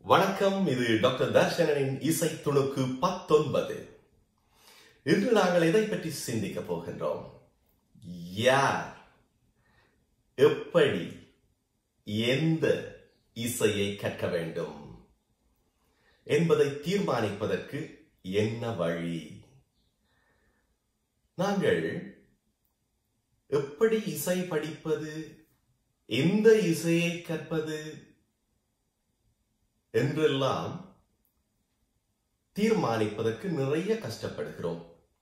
வணக்கம் இது டாக்டர் தர்ஷனின் இசை துணுக்கு பத்தொன்பது இன்று நாங்கள் எதை பற்றி சிந்திக்க போகின்றோம் யார் எப்படி எந்த இசையை கற்க வேண்டும் என்பதை தீர்மானிப்பதற்கு என்ன வழி நாங்கள் எப்படி இசை படிப்பது எந்த இசையை கற்பது என்றெல்லாம் தீர்மானிப்பதற்கு நிறைய கஷ்டப்படுகிறோம்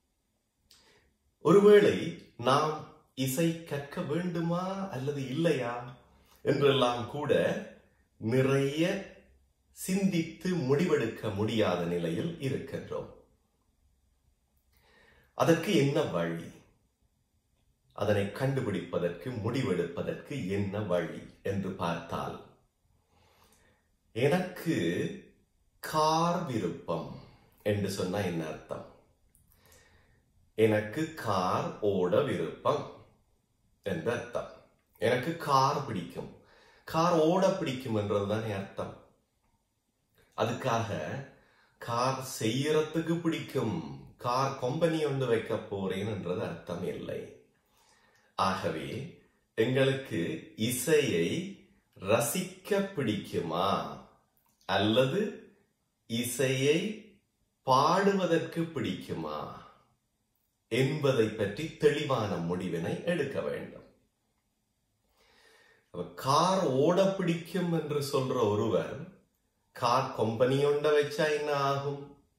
ஒருவேளை நாம் இசை கற்க வேண்டுமா அல்லது இல்லையா என்றெல்லாம் கூட நிறைய சிந்தித்து முடிவெடுக்க முடியாத நிலையில் இருக்கின்றோம் அதற்கு என்ன வழி அதனை கண்டுபிடிப்பதற்கு முடிவெடுப்பதற்கு என்ன வழி என்று பார்த்தால் எனக்கு கார் விருப்பம் என்று சொன்னா என்ன அர்த்தம் எனக்கு கார் ஓட விருப்பம் என்று அர்த்தம் எனக்கு கார் பிடிக்கும் கார் ஓட பிடிக்கும் என்றதுதான் அர்த்தம் அதுக்காக கார் செய்யறதுக்கு பிடிக்கும் கார் கம்பெனி ஒன்று வைக்க போறேன் என்றது அர்த்தம் இல்லை ஆகவே எங்களுக்கு இசையை ரசிக்க பிடிக்குமா அல்லது இசையை பாடுவதற்கு பிடிக்குமா என்பதை பற்றி தெளிவான முடிவினை எடுக்க வேண்டும் கார் ஓட பிடிக்கும் என்று சொல்ற ஒருவர் கார் கம்பெனி ஒண்ட வச்சா என்ன ஆகும்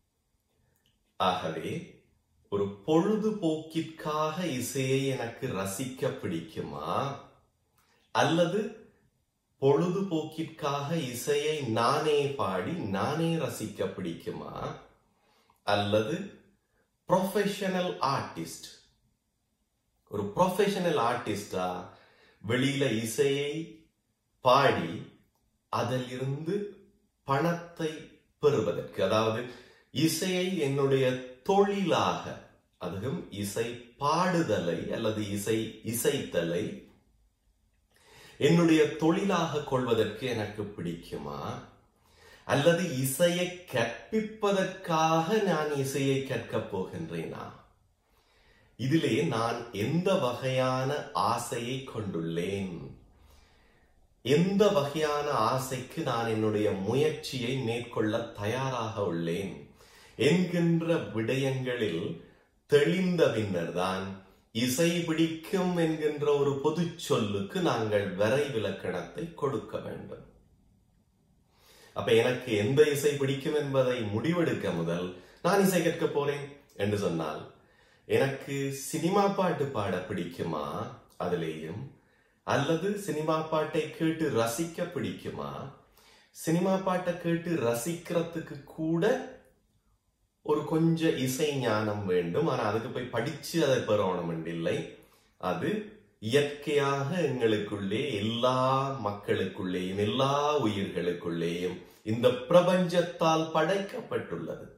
ஆகவே ஒரு பொழுதுபோக்கிற்காக இசையை எனக்கு ரசிக்க பிடிக்குமா அல்லது பொழுதுபோக்கிற்காக இசையை நானே பாடி நானே ரசிக்க பிடிக்குமா அல்லது ப்ரொஃபஷனல் ஆர்டிஸ்ட் ஒரு ப்ரொஃபஷனல் ஆர்டிஸ்டா வெளியில இசையை பாடி அதிலிருந்து பணத்தை பெறுவதற்கு அதாவது இசையை என்னுடைய தொழிலாக அதுவும் இசை பாடுதலை அல்லது இசை இசைத்தலை என்னுடைய தொழிலாக கொள்வதற்கு எனக்கு பிடிக்குமா அல்லது இசையை கற்பிப்பதற்காக நான் இசையை கற்கப் போகின்றேனா இதிலே நான் எந்த வகையான ஆசையை கொண்டுள்ளேன் எந்த வகையான ஆசைக்கு நான் என்னுடைய முயற்சியை மேற்கொள்ள தயாராக உள்ளேன் என்கின்ற விடயங்களில் தெளிந்த பின்னர் தான் இசை பிடிக்கும் என்கின்ற ஒரு பொது சொல்லுக்கு நாங்கள் வரை விலக்கணத்தை கொடுக்க வேண்டும் அப்ப எனக்கு எந்த இசை பிடிக்கும் என்பதை முடிவெடுக்க முதல் நான் இசை கற்க போறேன் என்று சொன்னால் எனக்கு சினிமா பாட்டு பாட பிடிக்குமா அதிலேயும் அல்லது சினிமா பாட்டை கேட்டு ரசிக்க பிடிக்குமா சினிமா பாட்டை கேட்டு ரசிக்கிறதுக்கு கூட ஒரு கொஞ்ச இசை ஞானம் வேண்டும் ஆனா அதுக்கு போய் படிச்சு அதை பெறணும் இல்லை அது இயற்கையாக எங்களுக்குள்ளே எல்லா மக்களுக்குள்ளேயும் எல்லா உயிர்களுக்குள்ளேயும் இந்த பிரபஞ்சத்தால் படைக்கப்பட்டுள்ளது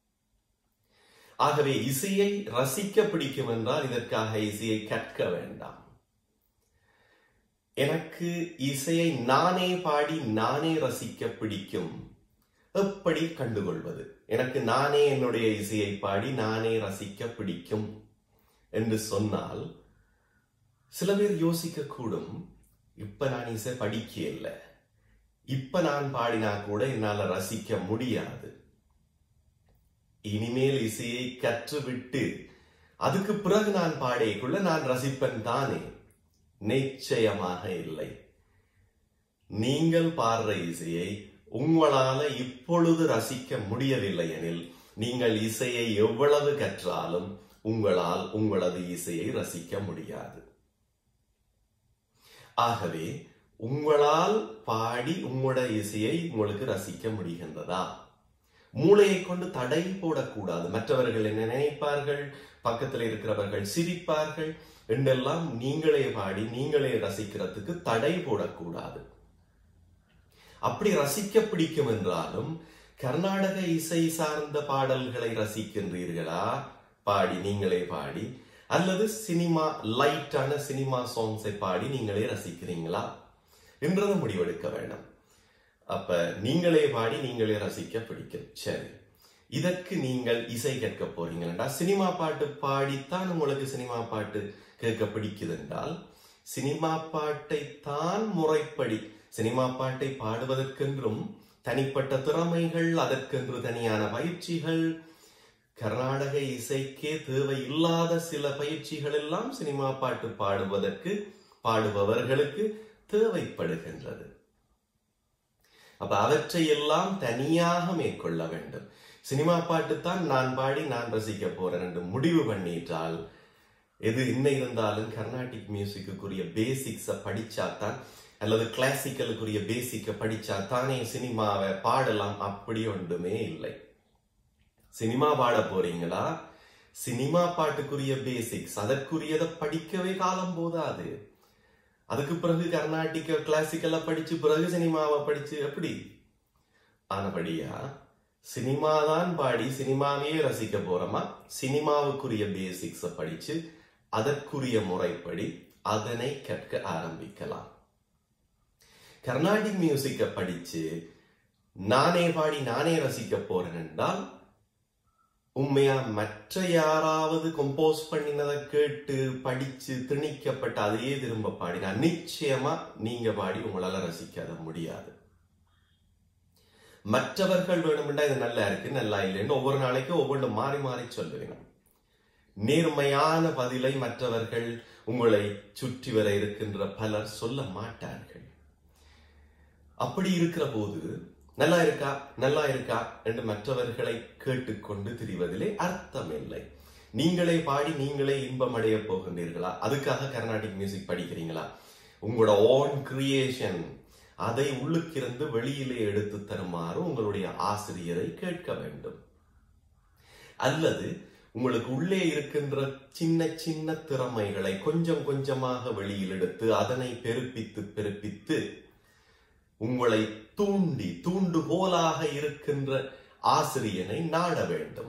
ஆகவே இசையை ரசிக்க பிடிக்கும் என்றால் இதற்காக இசையை கற்க வேண்டாம் எனக்கு இசையை நானே பாடி நானே ரசிக்க பிடிக்கும் எப்படி கண்டுகொள்வது எனக்கு நானே என்னுடைய இசையை பாடி நானே ரசிக்க பிடிக்கும் என்று சொன்னால் சில பேர் யோசிக்க கூடும் இப்ப நான் இசை படிக்க இல்லை இப்ப நான் பாடினா கூட என்னால ரசிக்க முடியாது இனிமேல் இசையை கற்றுவிட்டு அதுக்கு பிறகு நான் பாடியக்குள்ள நான் ரசிப்பேன் தானே நிச்சயமாக இல்லை நீங்கள் பாடுற இசையை உங்களால இப்பொழுது ரசிக்க முடியவில்லை எனில் நீங்கள் இசையை எவ்வளவு கற்றாலும் உங்களால் உங்களது இசையை ரசிக்க முடியாது ஆகவே உங்களால் பாடி உங்களோட இசையை உங்களுக்கு ரசிக்க முடிகின்றதா மூளையை கொண்டு தடை போடக்கூடாது மற்றவர்கள் என்ன நினைப்பார்கள் பக்கத்தில் இருக்கிறவர்கள் சிரிப்பார்கள் என்றெல்லாம் நீங்களே பாடி நீங்களே ரசிக்கிறதுக்கு தடை போடக்கூடாது அப்படி ரசிக்க பிடிக்கும் என்றாலும் கர்நாடக இசை சார்ந்த பாடல்களை ரசிக்கின்றீர்களா பாடி நீங்களே பாடி அல்லது சினிமா லைட்டான சினிமா சாங்ஸை பாடி நீங்களே ரசிக்கிறீங்களா என்றதை முடிவெடுக்க வேண்டும் அப்ப நீங்களே பாடி நீங்களே ரசிக்க பிடிக்கும் சரி இதற்கு நீங்கள் இசை கேட்க போறீங்களா சினிமா பாட்டு பாடித்தான் உங்களுக்கு சினிமா பாட்டு கேட்க பிடிக்குது என்றால் சினிமா பாட்டை தான் முறைப்படி சினிமா பாட்டை பாடுவதற்கென்றும் தனிப்பட்ட திறமைகள் அதற்கென்று தனியான பயிற்சிகள் கர்நாடக இசைக்கே தேவை இல்லாத சில பயிற்சிகள் எல்லாம் சினிமா பாட்டு பாடுவதற்கு பாடுபவர்களுக்கு தேவைப்படுகின்றது அப்ப அவற்றை எல்லாம் தனியாக மேற்கொள்ள வேண்டும் சினிமா பாட்டு தான் நான் பாடி நான் ரசிக்க போறேன் என்று முடிவு பண்ணிட்டால் எது என்ன இருந்தாலும் கர்நாடிக் மியூசிக்குரிய பேசிக்ஸ படிச்சாதான் அல்லது கிளாசிக்கலுக்குரிய பேசிக்க படிச்சா தானே சினிமாவை பாடலாம் அப்படி ஒன்றுமே இல்லை சினிமா பாட போறீங்களா சினிமா பாட்டுக்குரிய பேசிக்ஸ் அதற்குரியதை படிக்கவே காலம் போதாது அதுக்கு பிறகு கர்நாடிக்க கிளாசிக்கலா படிச்சு பிறகு சினிமாவை படிச்சு எப்படி ஆனபடியா சினிமா தான் பாடி சினிமாவையே ரசிக்க போறோமா சினிமாவுக்குரிய பேசிக்ஸ படிச்சு அதற்குரிய முறைப்படி அதனை கற்க ஆரம்பிக்கலாம் கர்நாடிக் மியூசிக்க படிச்சு நானே பாடி நானே ரசிக்க போறேன் என்றால் உண்மையா மற்ற யாராவது கம்போஸ் பண்ணினதை கேட்டு படிச்சு திணிக்கப்பட்ட அதையே திரும்ப பாடினா நிச்சயமா நீங்க பாடி உங்களால ரசிக்காத முடியாது மற்றவர்கள் வேணும்னா இது நல்லா இருக்கு நல்லா இல்லைன்னு ஒவ்வொரு நாளைக்கும் ஒவ்வொன்று மாறி மாறி சொல்லுவேன் நேர்மையான பதிலை மற்றவர்கள் உங்களை சுற்றி வர இருக்கின்ற பலர் சொல்ல மாட்டார்கள் அப்படி இருக்கிற போது நல்லா இருக்கா நல்லா இருக்கா என்று மற்றவர்களை கேட்டுக்கொண்டு திரிவதிலே அர்த்தம் இல்லை நீங்களே பாடி நீங்களே இன்பம் அடைய போகின்றீர்களா அதுக்காக கர்நாடிக் மியூசிக் படிக்கிறீங்களா உங்களோட ஓன் கிரியேஷன் அதை உள்ளுக்கிருந்து வெளியிலே எடுத்து தருமாறு உங்களுடைய ஆசிரியரை கேட்க வேண்டும் அல்லது உங்களுக்கு உள்ளே இருக்கின்ற சின்ன சின்ன திறமைகளை கொஞ்சம் கொஞ்சமாக வெளியில் எடுத்து அதனை பெருப்பித்து பெருப்பித்து உங்களை தூண்டி தூண்டுகோலாக இருக்கின்ற ஆசிரியனை நாட வேண்டும்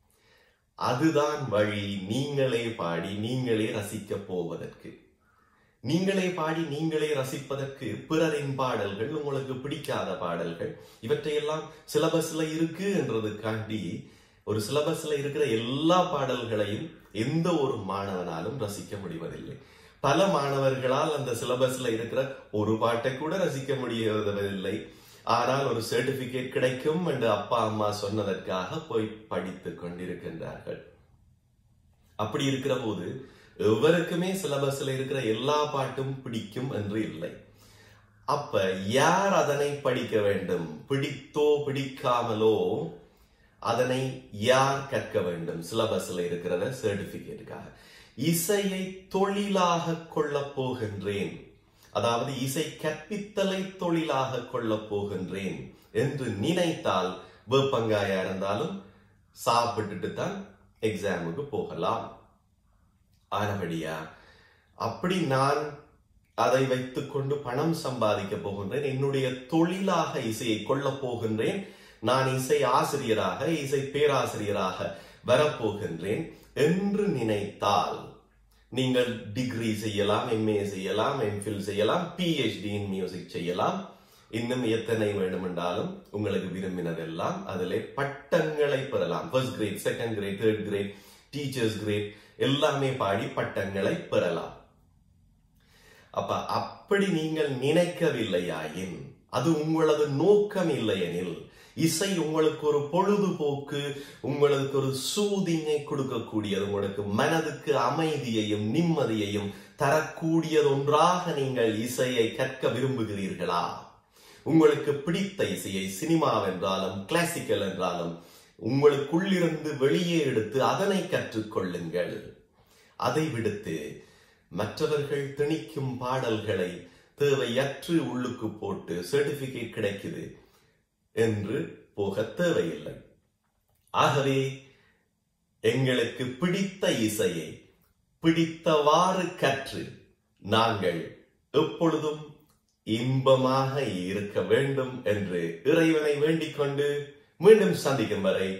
அதுதான் வழி நீங்களே பாடி நீங்களே ரசிக்க போவதற்கு நீங்களே பாடி நீங்களே ரசிப்பதற்கு பிறரின் பாடல்கள் உங்களுக்கு பிடிக்காத பாடல்கள் இவற்றையெல்லாம் சிலபஸ்ல இருக்கு என்றதுக்காண்டி ஒரு சிலபஸ்ல இருக்கிற எல்லா பாடல்களையும் எந்த ஒரு மாணவனாலும் ரசிக்க முடிவதில்லை பல மாணவர்களால் அந்த சிலபஸ்ல இருக்கிற ஒரு பாட்டை கூட ரசிக்க முடியவதில்லை ஆனால் ஒரு சர்டிபிகேட் கிடைக்கும் என்று அப்பா அம்மா சொன்னதற்காக போய் படித்துக் கொண்டிருக்கின்றார்கள் அப்படி இருக்கிற போது எவருக்குமே சிலபஸ்ல இருக்கிற எல்லா பாட்டும் பிடிக்கும் என்று இல்லை அப்ப யார் அதனை படிக்க வேண்டும் பிடித்தோ பிடிக்காமலோ அதனை யார் கற்க வேண்டும் சிலபஸ்ல இருக்கிறத சர்டிபிகேட்டுக்காக இசையை தொழிலாக கொள்ளப் போகின்றேன் அதாவது இசை கற்பித்தலை தொழிலாக கொள்ளப் போகின்றேன் என்று நினைத்தால் வேப்பங்காயா இருந்தாலும் சாப்பிட்டுட்டு தான் எக்ஸாமுக்கு போகலாம் ஆனபடியா அப்படி நான் அதை வைத்துக்கொண்டு பணம் சம்பாதிக்க போகின்றேன் என்னுடைய தொழிலாக இசையை கொள்ளப் போகின்றேன் நான் இசை ஆசிரியராக இசை பேராசிரியராக வரப்போகின்றேன் என்று நினைத்தால் நீங்கள் டிகிரி செய்யலாம் எம்ஏ செய்யலாம் எம்ஃபில் செய்யலாம் பிஹெச்டி இன் மியூசிக் செய்யலாம் இன்னும் எத்தனை வேண்டுமென்றாலும் உங்களுக்கு விரும்பினதெல்லாம் அதிலே பட்டங்களை பெறலாம் first grade second grade third grade teachers grade எல்லாமே பாடி பட்டங்களை பெறலாம் அப்ப அப்படி நீங்கள் நினைக்கவில்லையாயின் அது உங்களது நோக்கம் இல்லையெனில் இசை உங்களுக்கு ஒரு பொழுதுபோக்கு உங்களுக்கு ஒரு சூதிங்கை கொடுக்கக்கூடியது உங்களுக்கு மனதுக்கு அமைதியையும் நிம்மதியையும் தரக்கூடியது ஒன்றாக நீங்கள் இசையை கற்க விரும்புகிறீர்களா உங்களுக்கு பிடித்த இசையை சினிமா என்றாலும் கிளாசிக்கல் என்றாலும் உங்களுக்குள்ளிருந்து வெளியே எடுத்து அதனை கற்றுக்கொள்ளுங்கள் அதை விடுத்து மற்றவர்கள் திணிக்கும் பாடல்களை தேவையற்று உள்ளுக்கு போட்டு சர்டிபிகேட் கிடைக்குது என்று போக தேவையில்லை ஆகவே எங்களுக்கு பிடித்த இசையை பிடித்தவாறு கற்று நாங்கள் எப்பொழுதும் இன்பமாக இருக்க வேண்டும் என்று இறைவனை வேண்டிக் கொண்டு மீண்டும் சந்திக்கும் வரை